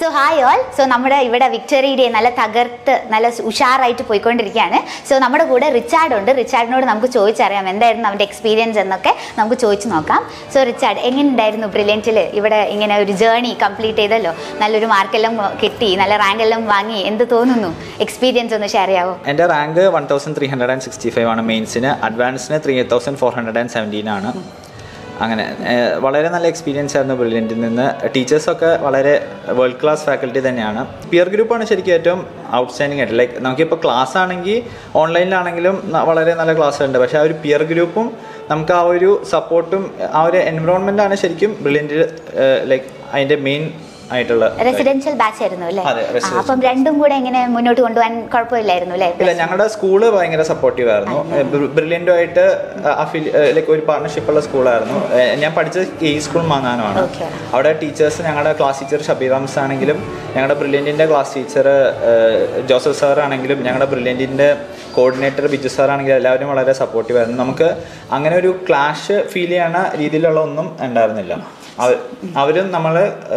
So hi all so നമ്മുടെ ഇവിടെ victory day നല്ല തകർത്ത് നല്ല ഉഷാറായിട്ട് പോയിക്കൊണ്ടിരിക്കുകയാണ് സോ നമ്മുടെ കൂടെ റിച്ചാർഡ് ഉണ്ട് റിച്ചാർഡിനോട് നമുക്ക് ചോദിച്ചറിയാം എന്തായിരുന്നു അവൻ്റെ എക്സ്പീരിയൻസ് എന്നൊക്കെ നമുക്ക് ചോദിച്ചു നോക്കാം സോ റിച്ചാർഡ് എങ്ങനെയുണ്ടായിരുന്നു ബ്രില്യൻറ്റിൽ ഇവിടെ ഇങ്ങനെ ഒരു ജേർണി കംപ്ലീറ്റ് ചെയ്തല്ലോ നല്ലൊരു മാർക്കെല്ലാം കിട്ടി നല്ല റാങ്ക് എല്ലാം വാങ്ങി എന്ത് തോന്നുന്നു എക്സ്പീരിയൻസ് ഒന്ന് ഷെയർ ചെയ്യാവോ എൻ്റെ rank one thousand three hundred and sixty five ആണ് മെയിൻസിന് അഡ്വാൻസിന് three thousand four hundred and seventeen ആണ് അങ്ങനെ ഏഹ്, വളരെ നല്ല എക്സ്പീരിയൻസ് ആയിരുന്നു ബ്രില്യൻറ്റിൽ നിന്ന് ടീച്ചേഴ്സൊക്കെ വളരെ വേൾഡ് ക്ലാസ് ഫാക്കൽറ്റി തന്നെയാണ് പിയർ ഗ്രൂപ്പാണ് ശരിക്കും ഏറ്റവും ഔട്ട്സ്റ്റാൻഡിംഗ് ആയിട്ട് ലൈക്ക് നമുക്കിപ്പോൾ ക്ലാസ് ആണെങ്കിൽ ഓൺലൈനിലാണെങ്കിലും ന- വളരെ നല്ല ക്ലാസ് ഉണ്ട് പക്ഷേ ആ ഒരു പിയർ ഗ്രൂപ്പും നമുക്ക് ആ ഒരു സപ്പോർട്ടും ആ ഒരു എൻവറോൺമെൻ്റ് ആണ് ശരിക്കും ബ്രില്യൻറ്റിൽ ലൈക്ക് അതിൻ്റെ മെയിൻ ആയിട്ടുള്ള റെസിഡൻഷ്യൽ ബാച്ച് ആയിരുന്നു അല്ലേ അതെ, ആ, residential. അപ്പം രണ്ടും കൂടെ എങ്ങനെ മുന്നോട്ട് കൊണ്ടുപോകാൻ കുഴപ്പമില്ലായിരുന്നു അല്ലേ ഇല്ല ഞങ്ങളുടെ സ്കൂള് ഭയങ്കര സപ്പോർട്ടീവ് ആയിരുന്നു ബ്രില്യൻറ്റുമായിട്ട് അഫിലി ലൈക്ക് ഒരു പാർട്ണർഷിപ്പ് ഉള്ള സ്കൂളായിരുന്നു ഏഹ് ഞാൻ പഠിച്ചത് കെ സ്കൂൾ മാങ്ങാനമാണ് Okay. അവിടെ ടീച്ചേഴ്സ് ഞങ്ങളുടെ ക്ലാസ് ടീച്ചർ ഷബീർ റംസ് ആണെങ്കിലും ഞങ്ങളുടെ ബ്രില്യൻറ്റിൻ്റെ ക്ലാസ് ടീച്ചർ ജോസഫ് സാർ ആണെങ്കിലും ഞങ്ങളുടെ ബ്രില്യൻറ്റിൻ്റെ കോർഡിനേറ്റർ ബിജു സാർ ആണെങ്കിലും എല്ലാവരും വളരെ സപ്പോർട്ടീവ് ആയിരുന്നു നമുക്ക് അങ്ങനെ ഒരു ക്ലാഷ് ഫീൽ ചെയ്യണ രീതിയിലുള്ള ഒന്നും ഉണ്ടായിരുന്നില്ല അവ- അവരും നമ്മൾ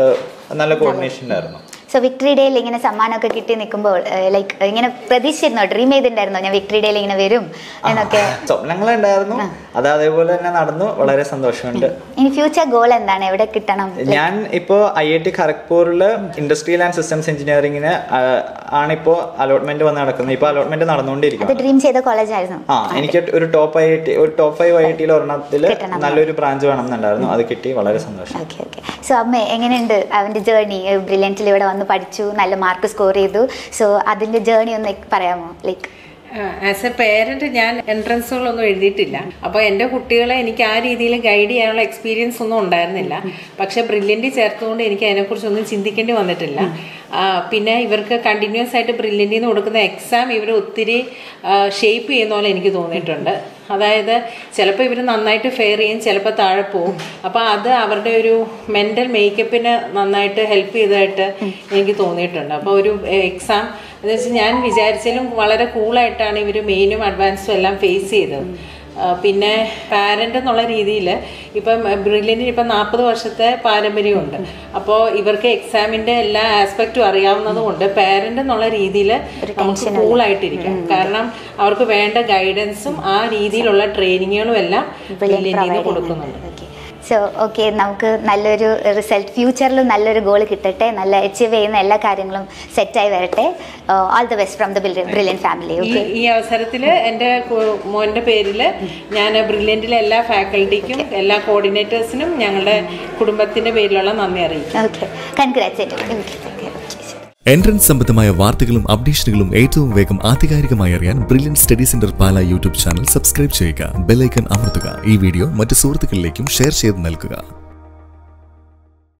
നല്ല കോർഡിനേഷൻ ഉണ്ടായിരുന്നു സോ വിക്ടറി ഡേയിൽ ഇങ്ങനെ സമ്മാനമൊക്കെ കിട്ടി നിൽക്കുമ്പോൾ ലൈക്ക് ഇങ്ങനെ പ്രതീക്ഷിച്ചിരുന്നോ ഡ്രീം ചെയ്തിട്ടുണ്ടായിരുന്നോ ഞാൻ വിക്ടറി ഡേയിൽ ഇങ്ങനെ വരും എന്നൊക്കെ സ്വപ്നങ്ങളുണ്ടായിരുന്നു അത് അതേപോലെ തന്നെ നടന്നു വളരെ സന്തോഷമുണ്ട് ഇനി ഫ്യൂച്ചർ ഗോൾ എന്താണ് എവിടെ കിട്ടണം ഞാൻ ഇപ്പോൾ ഐ ഐ ടി ഖരഗ്പൂരിൽ ഇൻഡസ്ട്രിയൽ ആൻഡ് സിസ്റ്റംസ് എഞ്ചിനീയറിംഗിന് ആണ് ഇപ്പോൾ അലോട്ട്മെന്റ് വന്ന് നടക്കുന്നത് ഇപ്പോൾ അലോട്ട്മെന്റ് അത് നടന്നുകൊണ്ടിരിക്കുകയാണ് ഡ്രീം ചെയ്ത കോളേജ് ആയിരുന്നു ആ എനിക്ക് ഒരു ടോപ്പ് ഐ ഐ ടി ഒരു ടോപ്പ് ഫൈവ് ഐ ഐ ടിയിൽ ഒരെണ്ണത്തിൽ കിട്ടണം. നല്ലൊരു ബ്രാഞ്ച് വേണമെന്നുണ്ടായിരുന്നു അത് കിട്ടി വളരെ സന്തോഷം ഓക്കെ ഓക്കെ സോ അമ്മ എങ്ങനെയുണ്ട് അവൻ്റെ ജേർണി ബ്രില്യൻറ്റിൽ ഇവിടെ വന്ന് പഠിച്ചു നല്ല മാർക്ക് സ്കോർ ചെയ്തു സോ അതിൻ്റെ ജേർണി ഒന്ന് പറയാമോ ലൈക്ക് ആസ് എ പേരന്റ് ഞാൻ എൻട്രൻസുകളൊന്നും എഴുതിയിട്ടില്ല അപ്പോൾ എൻ്റെ കുട്ടികളെ എനിക്ക് ആ രീതിയിൽ ഗൈഡ് ചെയ്യാനുള്ള എക്സ്പീരിയൻസ് ഒന്നും ഉണ്ടായിരുന്നില്ല പക്ഷെ ബ്രില്യൻറ്റ് ചേർത്തുകൊണ്ട് എനിക്ക് അതിനെക്കുറിച്ചൊന്നും ചിന്തിക്കേണ്ടി വന്നിട്ടില്ല ആ, പിന്നെ ഇവർക്ക് കണ്ടിന്യൂസ് ആയിട്ട് ബ്രില്യൻറ്റിൽ നിന്ന് കൊടുക്കുന്ന എക്സാം ഇവർ ഒത്തിരി ഷേപ്പ് ചെയ്യുന്ന പോലെ എനിക്ക് തോന്നിയിട്ടുണ്ട് അതായത് ചിലപ്പോൾ ഇവർ നന്നായിട്ട് ഫെയർ ചെയ്യും ചിലപ്പോൾ താഴെ പോവും അപ്പോൾ അത് അവരുടെ ഒരു മെൻ്റൽ മേക്കപ്പിന് നന്നായിട്ട് ഹെൽപ്പ് ചെയ്തതായിട്ട് എനിക്ക് തോന്നിയിട്ടുണ്ട് അപ്പോൾ ഒരു എക്സാം എന്ന് വെച്ചാൽ ഞാൻ വിചാരിച്ചാലും വളരെ കൂളായിട്ടാണ് ഇവർ മെയിനും അഡ്വാൻസും എല്ലാം ഫേസ് ചെയ്തത് ആ, പിന്നെ പാരൻ്റ് എന്നുള്ള രീതിയിൽ ഇപ്പം ബ്രില്യൻറ്റിന് ഇപ്പം നാൽപ്പത് വർഷത്തെ പാരമ്പര്യമുണ്ട് അപ്പോൾ ഇവർക്ക് എക്സാമിൻ്റെ എല്ലാ ആസ്പെക്റ്റും അറിയാവുന്നത് കൊണ്ട് പാരൻ്റ് എന്നുള്ള രീതിയിൽ നമുക്ക് കൂളായിട്ടിരിക്കാം കാരണം അവർക്ക് വേണ്ട ഗൈഡൻസും ആ രീതിയിലുള്ള ട്രെയിനിങ്ങുകളും എല്ലാം ബ്രില്യൻറ്റിൽ നിന്ന് കൊടുക്കുന്നുണ്ട് സോ ഓക്കെ നമുക്ക് നല്ലൊരു റിസൾട്ട് ഫ്യൂച്ചറിലും നല്ലൊരു ഗോൾ കിട്ടട്ടെ നല്ല അച്ചീവ് ചെയ്യുന്ന എല്ലാ കാര്യങ്ങളും സെറ്റായി വരട്ടെ all the best from the Brilliant family ഈ ഓക്കെ ഈ അവസരത്തിൽ എൻ്റെ കു- മോൻ്റെ പേരിൽ ഞാൻ ബ്രില്യൻറ്റിലെ എല്ലാ ഫാക്കൽറ്റിക്കും എല്ലാ കോർഡിനേറ്റേഴ്സിനും ഞങ്ങളുടെ കുടുംബത്തിൻ്റെ പേരിലുള്ള നന്ദി അറിയിക്കും ഓക്കെ കൺഗ്രാറ്റ്സ് ഓക്കെ എൻട്രൻസ് സംബന്ധമായ വാർത്തകളും അപ്ഡേഷനുകളും ഏറ്റവും വേഗം ആധികാരികമായി അറിയാൻ Brilliant study centre Pala YouTube channel subscribe ചെയ്യുക ബെലൈക്കൺ അമർത്തുക ഈ വീഡിയോ മറ്റ് സുഹൃത്തുക്കളിലേക്കും ഷെയർ ചെയ്ത് നൽകുക